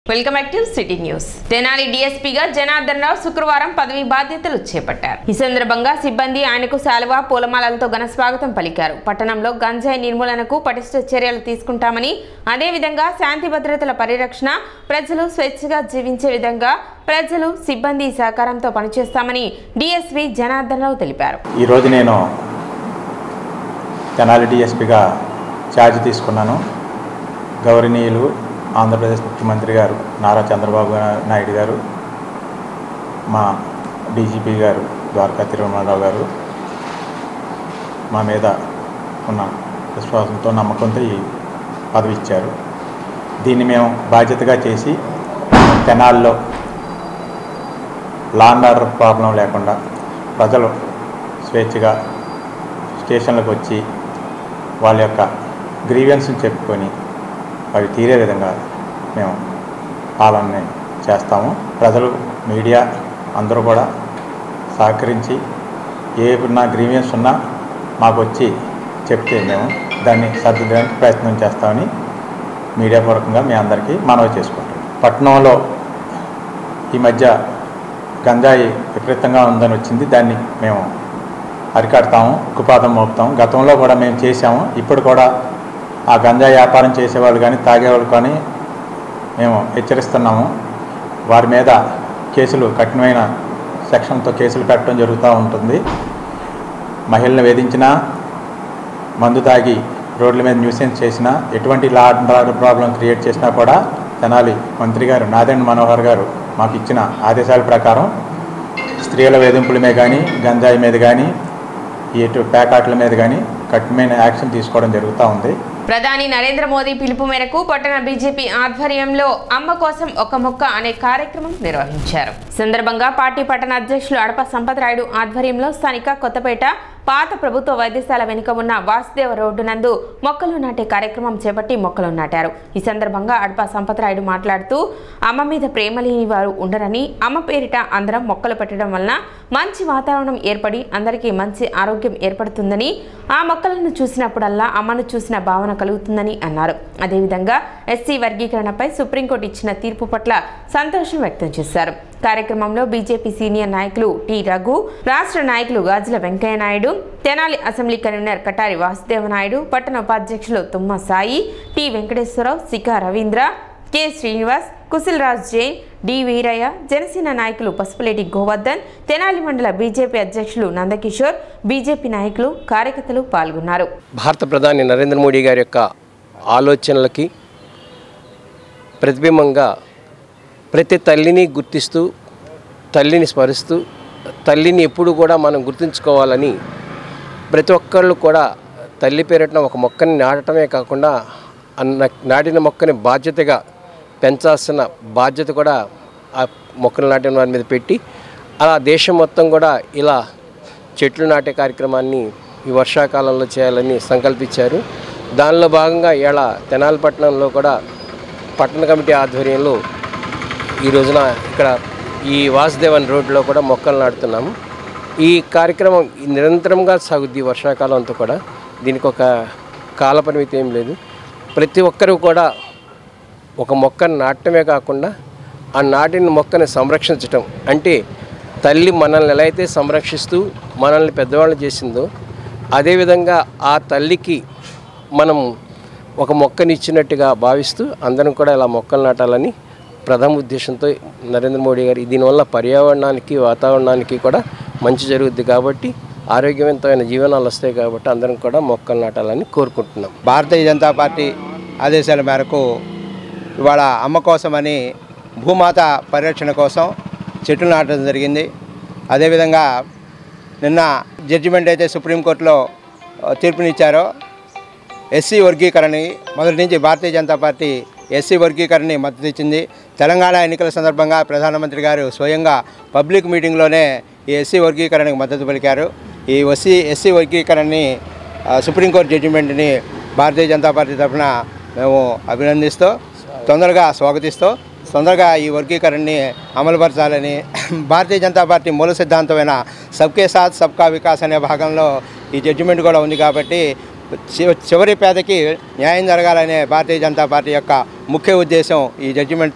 welcome back to city news Tenali డీఎస్పీగా జనార్దన్ రావు శుక్రవారం పదవి బాధ్యతలు చేపట్టారు ఈ సందర్భంగా సిబ్బంది ఆయనకు శాలువా పూలమాలలతో ఘన స్వాగతం పలికారు పట్టణంలో గంజాయి నిర్మూలనకు పటిష్ట చర్యలు తీసుకుంటామని అదేవిధంగా శాంతి భద్రతల పరిరక్షణ ప్రజలు స్వేచ్ఛగా జీవించే విధంగా ప్రజలు సిబ్బంది సహకారంతో పనిచేస్తామని డీఎస్పీ జనార్దన్ రావు తెలిపారు ఈరోజు నేను తెనాలి డిఎస్పిగా ఛార్జ్ తీసుకున్నాను గౌరవనీయులు ఆంధ్రప్రదేశ్ ముఖ్యమంత్రి గారు నారా చంద్రబాబు నాయుడు గారు మా డీజీపీ గారు ద్వారకా తిరుమలరావు గారు మా మీద ఉన్న విశ్వాసంతో నమ్మకంతో ఈ పదవి ఇచ్చారు దీన్ని మేము బాధ్యతగా చేసి తెనాల్లో లా అండ్ ఆర్డర్ ప్రాబ్లం లేకుండా ప్రజలు స్వేచ్ఛగా స్టేషన్లకు వచ్చి వాళ్ళ యొక్క గ్రీవెన్స్ని చెప్పుకొని అవి తీరే విధంగా మేము పాలనని చేస్తాము ప్రజలు మీడియా అందరూ కూడా సహకరించి ఏ ఉన్న గ్రీవియన్స్ ఉన్నా మాకు వచ్చి చెప్తే మేము దాన్ని సర్దిద్దడానికి ప్రయత్నం చేస్తామని మీడియా పూర్వకంగా మీ అందరికీ మనవి చేసుకుంటాం పట్టణంలో ఈ మధ్య గంజాయి విపరీతంగా ఉందని వచ్చింది దాన్ని మేము అరికడతాము ఉక్కుపాదం మోపుతాము గతంలో కూడా మేము చేసాము ఇప్పుడు కూడా ఆ గంజాయి వ్యాపారం చేసేవాళ్ళు కానీ తాగేవాళ్ళు కానీ మేము హెచ్చరిస్తున్నాము వారి మీద కేసులు కఠినమైన సెక్షన్తో కేసులు పెట్టడం జరుగుతూ ఉంటుంది మహిళలను వేధించినా మందు తాగి రోడ్ల మీద న్యూసెన్స్ చేసినా ఎటువంటి law and order problem create చేసినా కూడా తెనాలి మంత్రి గారు నాదెండ్ మనోహర్ గారు మాకు ఇచ్చిన ఆదేశాల ప్రకారం స్త్రీల వేధింపుల మీద కానీ గంజాయి మీద కానీ ఎటు ప్యాకాట్ల మీద కానీ కఠినమైన యాక్షన్ తీసుకోవడం జరుగుతూ ఉంది ప్రధాని నరేంద్ర మోదీ పిలుపు మేరకు పట్టణ బీజేపీ ఆధ్వర్యంలో అమ్మ కోసం ఒక మొక్క అనే కార్యక్రమం నిర్వహించారు సందర్భంగా పార్టీ పట్టణ అధ్యక్షులు అడప సంపతరాయుడు ఆధ్వర్యంలో స్థానిక కొత్తపేట పాత ప్రభుత్వ వైద్యశాల వెనుక ఉన్న వాసుదేవ రోడ్డు నందు మొక్కలు నాటే కార్యక్రమం చేపట్టి మొక్కలు నాటారు ఈ సందర్భంగా అడప సంపతరాయుడు మాట్లాడుతూ అమ్మ మీద ప్రేమ లేని వారు ఉండరని అమ్మ పేరిట అందరం మొక్కలు పెట్టడం వలన మంచి వాతావరణం ఏర్పడి అందరికీ మంచి ఆరోగ్యం ఏర్పడుతుందని ఆ మొక్కలను చూసినప్పుడల్లా అమ్మను చూసిన భావన కలుగుతుందని అన్నారు అదేవిధంగా ఎస్సీ వర్గీకరణపై సుప్రీంకోర్టు ఇచ్చిన తీర్పు పట్ల సంతోషం వ్యక్తం చేశారు కార్యక్రమంలో బీజేపీ సీనియర్ నాయకులు టి రఘు రాష్ట్ర నాయకులు గాజుల వెంకయ్య నాయుడు తెనాలి అసెంబ్లీ కన్వీనర్ కటారి వాసుదేవ నాయుడు పట్టణ ఉపాధ్యక్షులు Tumma Sai T Venkateswararao Sika Ravindra K Srinivas Kushal Jain D Veeraiah Janasena నాయకులు పసుపులేటి గోవర్ధన్ తెనాలి మండల బీజేపీ అధ్యక్షులు నందకిషోర్ బీజేపీ నాయకులు కార్యకర్తలు పాల్గొన్నారు భారత ప్రధాని నరేంద్ర మోడీ గారి యొక్క ఆలోచనలకి ప్రతిబింబంగా ప్రతి తల్లిని గుర్తిస్తూ తల్లిని స్మరిస్తూ తల్లిని ఎప్పుడు కూడా మనం గుర్తుంచుకోవాలని ప్రతి ఒక్కళ్ళు కూడా తల్లి పేరిట ఒక మొక్కని నాటడమే కాకుండా అన్న నాటిన మొక్కని బాధ్యతగా పెంచాల్సిన బాధ్యత కూడా ఆ మొక్కలు నాటిన వారి మీద పెట్టి అలా దేశం మొత్తం కూడా ఇలా చెట్లు నాటే కార్యక్రమాన్ని ఈ వర్షాకాలంలో చేయాలని సంకల్పించారు దానిలో భాగంగా ఇలా తెనాలి పట్టణంలో కూడా పట్టణ కమిటీ ఆధ్వర్యంలో ఈ రోజున ఇక్కడ ఈ వాసుదేవన్ రోడ్లో కూడా మొక్కలు నాటుతున్నాము ఈ కార్యక్రమం నిరంతరంగా సాగుద్ది ఈ వర్షాకాలం అంతా కూడా దీనికి ఒక కాల పరిమితి ఏం లేదు ప్రతి ఒక్కరూ కూడా ఒక మొక్కను నాటడమే కాకుండా ఆ నాటిన మొక్కని సంరక్షించటం అంటే తల్లి మనల్ని ఎలా అయితే సంరక్షిస్తూ మనల్ని పెద్దవాళ్ళు చేసిందో అదేవిధంగా ఆ తల్లికి మనం ఒక మొక్కని ఇచ్చినట్టుగా భావిస్తూ అందరం కూడా ఇలా మొక్కలు నాటాలని ప్రథమ ఉద్దేశంతో నరేంద్ర మోడీ గారు దీనివల్ల పర్యావరణానికి వాతావరణానికి కూడా మంచి జరుగుద్ది కాబట్టి ఆరోగ్యవంతమైన జీవనాలు వస్తాయి కాబట్టి అందరం కూడా మొక్కలు నాటాలని కోరుకుంటున్నాం భారతీయ జనతా పార్టీ ఆదేశాల మేరకు ఇవాళ అమ్మ కోసమని భూమాత పరిరక్షణ కోసం చెట్లు నాటడం జరిగింది అదేవిధంగా నిన్న జడ్జిమెంట్ అయితే సుప్రీంకోర్టులో ఆ, తీర్పునిచ్చారో ఎస్సీ వర్గీకరణని మొదటి నుంచి భారతీయ జనతా పార్టీ ఎస్సీ వర్గీకరణని మద్దతు ఇచ్చింది తెలంగాణ ఎన్నికల సందర్భంగా ప్రధానమంత్రి గారు స్వయంగా పబ్లిక్ మీటింగ్లోనే ఈ ఎస్సీ వర్గీకరణకు మద్దతు పలికారు ఈ ఎస్సీ ఎస్సీ వర్గీకరణని ఆ, సుప్రీంకోర్టు జడ్జిమెంట్ని భారతీయ జనతా పార్టీ తరఫున మేము అభినందిస్తూ తొందరగా స్వాగతిస్తూ తొందరగా ఈ వర్గీకరణని అమలుపరచాలని భారతీయ జనతా పార్టీ మూల సిద్ధాంతమైన సబ్కే సాత్ సబ్కా వికాస్ అనే భాగంలో ఈ జడ్జిమెంట్ కూడా ఉంది కాబట్టి చి- చివరి పేదకి న్యాయం జరగాలనే భారతీయ జనతా పార్టీ యొక్క ముఖ్య ఉద్దేశం ఈ జడ్జిమెంట్తో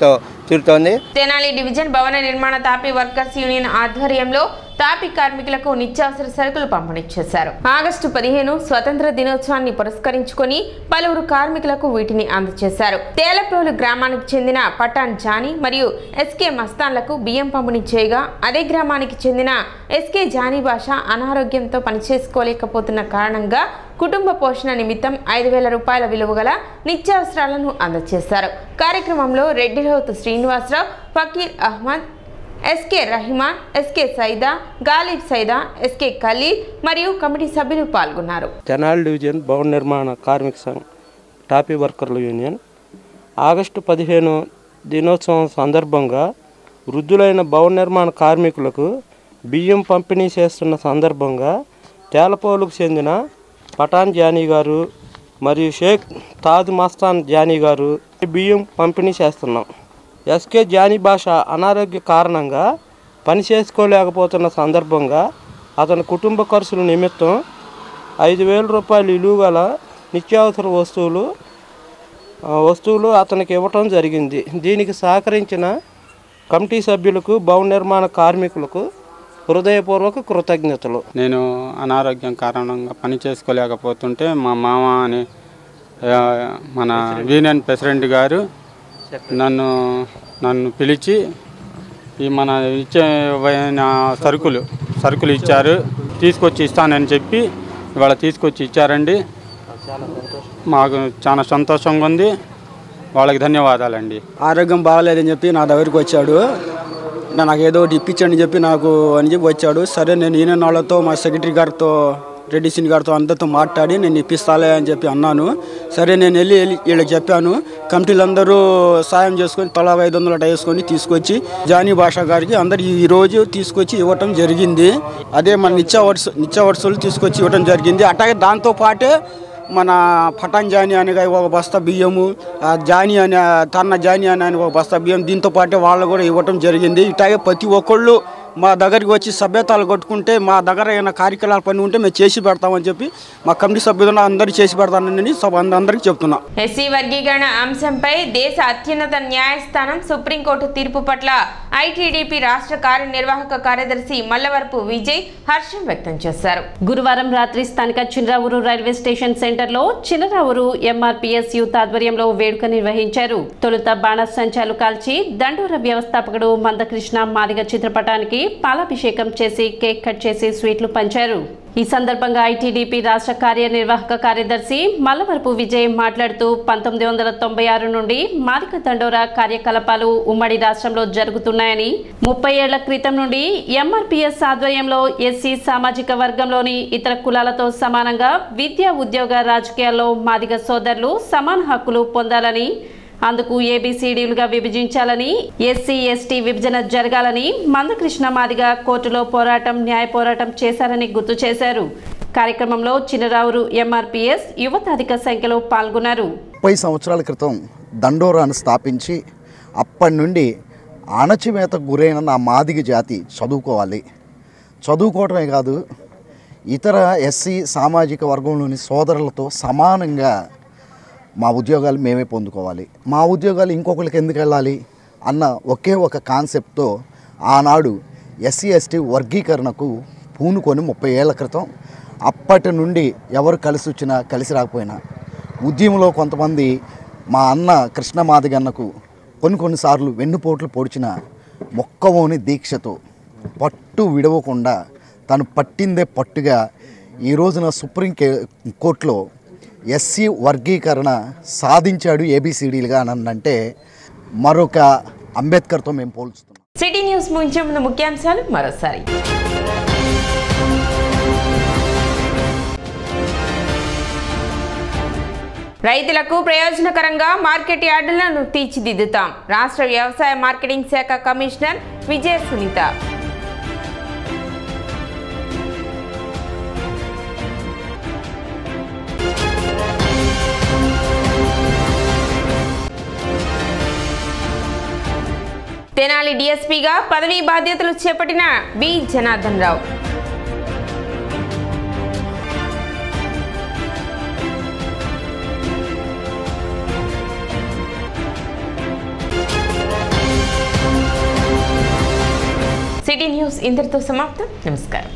తీరుతోంది తెనాలి డివిజన్ భవన నిర్మాణ తాపీ వర్కర్స్ యూనియన్ ఆధ్వర్యంలో తాపీ కార్మికులకు నిత్యావసర సరుకులు పంపిణీ చేశారు ఆగస్టు పదిహేను స్వతంత్ర దినోత్సవాన్ని పురస్కరించుకొని పలువురు కార్మికులకు వీటిని అందజేశారు తేలప్రోలు గ్రామానికి చెందిన పఠాన్ జానీ మరియు ఎస్కే మస్తాన్లకు బియ్యం పంపిణీ చేయగా అదే గ్రామానికి చెందిన ఎస్కే జానీ భాష అనారోగ్యంతో పనిచేసుకోలేకపోతున్న కారణంగా కుటుంబ పోషణ నిమిత్తం ఐదు వేల రూపాయల విలువ గల నిత్యావసరాలను అందజేశారు కార్యక్రమంలో Reddiroutu Srinivasarao Fakir Ahmed SK Rahiman SK Saida Galib Saida SK Khalil మరియు కమిటీ సభ్యులు పాల్గొన్నారు తెనాలి డివిజన్ భవన నిర్మాణ కార్మిక సంఘం టాపీ వర్కర్ల యూనియన్ ఆగస్టు పదిహేను దినోత్సవం సందర్భంగా వృద్ధులైన భవన నిర్మాణ కార్మికులకు బియ్యం పంపిణీ చేస్తున్న సందర్భంగా తేలపోలుకు చెందిన పఠాన్ జానీ గారు మరియు షేక్ తాజ్ మస్తాన్ జానీ గారు బియ్యం పంపిణీ చేస్తున్నాం ఎస్కే జానీ భాష అనారోగ్య కారణంగా పని చేసుకోలేకపోతున్న సందర్భంగా అతని కుటుంబ ఖర్చుల నిమిత్తం ఐదు వేల రూపాయలు విలువ గల నిత్యావసర వస్తువులు ఆ, వస్తువులు అతనికి ఇవ్వటం జరిగింది దీనికి సహకరించిన కమిటీ సభ్యులకు భవన నిర్మాణ కార్మికులకు హృదయపూర్వక కృతజ్ఞతలు నేను అనారోగ్యం కారణంగా పని చేసుకోలేకపోతుంటే మా మామ అని ఆ, మన యూనియన్ ప్రెసిడెంట్ గారు నన్ను నన్ను పిలిచి ఈ మన ఇచ్చే నా సరుకులు సరుకులు ఇచ్చారు తీసుకొచ్చి ఇస్తానని చెప్పి ఇవాళ తీసుకొచ్చి ఇచ్చారండి మాకు చాలా సంతోషంగా ఉంది వాళ్ళకి ధన్యవాదాలండి ఆరోగ్యం బాగాలేదని చెప్పి నా దగ్గరికి వచ్చాడు నా- నాకు ఏదో ఒకటి ఇప్పించండి చెప్పి నాకు అని చెప్పి వచ్చాడు సరే నేను ఈయన వాళ్ళతో మా సెక్రటరీ గారితో రెడ్డి సింగ్ గారితో అందరితో మాట్లాడి నేను ఇప్పిస్తాలే అని చెప్పి అన్నాను సరే నేను వెళ్ళి వెళ్ళి వీళ్ళకి చెప్పాను కమిటీలందరూ సాయం చేసుకొని తలా ఐదు వందలు అట్ట వేసుకొని తీసుకొచ్చి జానీ భాషా గారికి అందరు ఈ రోజు తీసుకొచ్చి ఇవ్వటం జరిగింది అదే మన నిత్య వరుస నిత్య వరుసలు తీసుకొచ్చి ఇవ్వటం జరిగింది అట్లాగే దాంతో పాటే మన పటాన్ జానీ అనే ఒక బస్తా బియ్యము ఆ జానీ అనే తన్న జానీ అనే ఒక బస్తా బియ్యం దీంతో పాటు వాళ్ళు కూడా ఇవ్వటం జరిగింది ఇట్లాగే ప్రతి ఒక్కళ్ళు మా దగ్గరికి వచ్చి సభ్యతాలు కొట్టుకుంటే మా దగ్గర ఏమైనా కార్యకలాపాలు పని ఉంటే మేము చేసి పెడతామని చెప్పి మా కమిటీ సభ్యులను అందరూ చేసి పెడతానని సభ అందరికీ చెప్తున్నా ఎస్సీ వర్గీకరణ అంశంపై దేశ అత్యున్నత న్యాయస్థానం సుప్రీంకోర్టు తీర్పు పట్ల ఐటీడీపీ రాష్ట్ర కార్యనిర్వాహక కార్యదర్శి మల్లవరపు విజయ్ హర్షం వ్యక్తం చేశారు గురువారం రాత్రి స్థానిక చిన్నరావురు రైల్వే స్టేషన్ సెంటర్లో చిన్నరావురు ఎంఆర్పీఎస్ యూత్ ఆధ్వర్యంలో వేడుక నిర్వహించారు తొలుత బాణసంచాలు కాల్చి దండోర వ్యవస్థాపకుడు మందకృష్ణ మాదిగ చిత్రపటానికి పాలాభిషేకం చేసి కేక్ కట్ చేసి స్వీట్లు పంచారు ఈ సందర్భంగా ఐటీడీపీ రాష్ట్ర కార్యనిర్వాహక కార్యదర్శి మల్లవరపు విజయ్ మాట్లాడుతూ పంతొమ్మిది వందల తొంభై ఆరు నుండి మాదిక దండోరా కార్యకలాపాలు ఉమ్మడి రాష్ట్రంలో జరుగుతున్నాయని ముప్పై ఏళ్ల క్రితం నుండి ఎంఆర్పీఎస్ ఆధ్వర్యంలో ఎస్సీ సామాజిక వర్గంలోని ఇతర కులాలతో సమానంగా విద్య ఉద్యోగ రాజకీయాల్లో మాదిగ సోదరులు సమాన హక్కులు పొందాలని అందుకు ఏబిసిడీలుగా విభజించాలని ఎస్సీ ఎస్టీ విభజన జరగాలని మందకృష్ణ మాదిగా కోర్టులో పోరాటం న్యాయ పోరాటం చేశారని గుర్తు చేశారు కార్యక్రమంలో చిన్నరావురు ఎంఆర్పీఎస్ యువత అధిక సంఖ్యలో పాల్గొన్నారు ముప్పై సంవత్సరాల క్రితం దండోరాను స్థాపించి అప్పటి నుండి అణచివేతకు గురైన నా మాదిగ జాతి చదువుకోవాలి చదువుకోవటమే కాదు ఇతర ఎస్సీ సామాజిక వర్గంలోని సోదరులతో సమానంగా మా ఉద్యోగాలు మేమే పొందుకోవాలి మా ఉద్యోగాలు ఇంకొకరికి ఎందుకు వెళ్ళాలి అన్న ఒకే ఒక కాన్సెప్ట్తో ఆనాడు ఎస్సీ ఎస్టీ వర్గీకరణకు పూనుకొని ముప్పై ఏళ్ల క్రితం అప్పటి నుండి ఎవరు కలిసి వచ్చినా కలిసి రాకపోయినా ఉద్యమంలో కొంతమంది మా అన్న కృష్ణమాదిగన్నకు కొన్ని కొన్నిసార్లు వెన్నుపోట్లు పొడిచిన మొక్కవోని దీక్షతో పట్టు విడవకుండా తను పట్టిందే పట్టుగా ఈ రోజున సుప్రీం కే- కోర్టులో ఎస్సీ వర్గీకరణ సాధించాడు ఏబిసిడీలుగా అని అంటే మరొక అంబేద్కర్తో మేము పోల్చుతున్నాం సిటీ న్యూస్ ముగించే ముందు ముఖ్యాంశాలు మరోసారి రైతులకు ప్రయోజనకరంగా మార్కెట్ యార్డులను తీర్చిదిద్దుతాం రాష్ట్ర వ్యవసాయ మార్కెటింగ్ శాఖ కమిషనర్ విజయ సునీత తెనాలి డీఎస్పీగా పదవీ బాధ్యతలు చేపట్టిన B Janardhan Rao city news ఇంతటితో సమాప్తం నమస్కారం